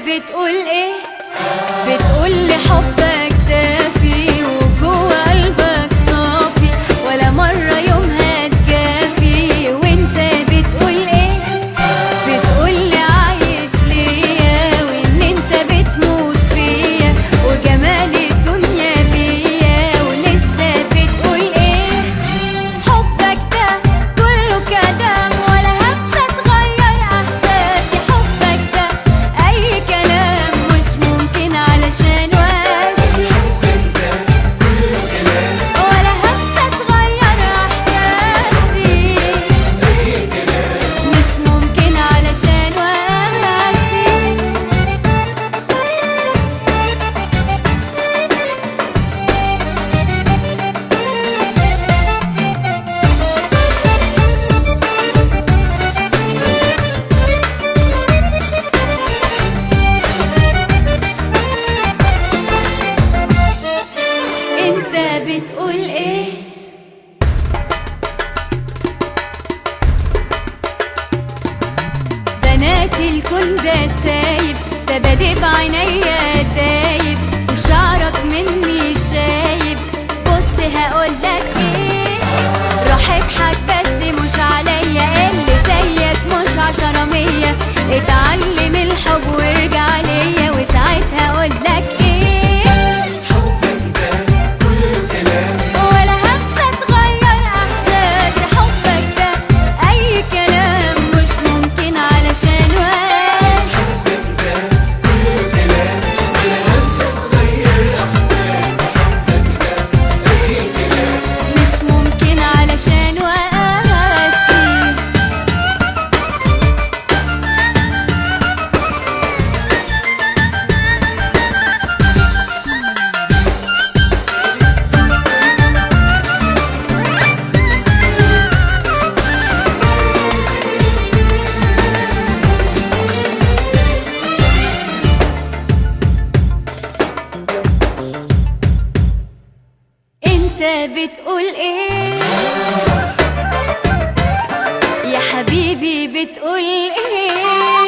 بتقول ايه بتقول لي حبك دافي وجوه قلبك صافي ولا مرة يوم هتجافي وانت بتقول ايه بتقول لي عايش ليا وان انت بتموت فيا وجمال الدنيا بيا ولسه بتقول ايه حبك ده كله كلام ولا همسة تغير احساسي حبك ده اي كلام مش ممكن علشان واسي ولا همسة تغير احساسي مش ممكن علشان واسي انت بتقول ايه بنات الكون ده سايب ده بادئ بعينيا دايب وشعرك مني شايب بص هقولك ايه روح اضحك بس مش عليا اللي زيك مش عشرة مية اتعلم الحب وارجع ليا وساعتها اقولك ايه ولا همسة تغير احساسي حبك ده اي كلام مش ممكن علشان واسي مش ممكن علشان واسي انت بتقول ايه يا حبيبي بتقول ايه